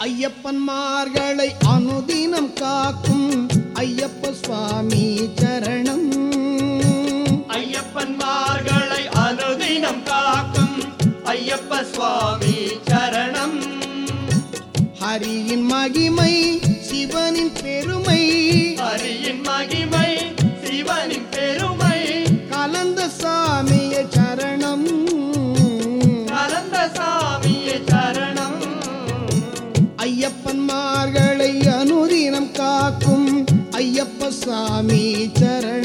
ஐயப்பன்மார்களை அனுதினம் காக்கும் ஐயப்ப சுவாமி சரணம் ஐயப்பன்மார்களை அனுதினம் காக்கும் ஐயப்ப சுவாமி சரணம் ஹரியின் மகிமை சிவனின் பெருமை ஹரியின் மகிமை சிவனின் பெருமை கலந்த சாமிய சரணம் கலந்த சாமியே சரணம் ஐயப்பன்மார்களை அனுதினம் காக்கும் ஐயப்ப சாமி சரணம்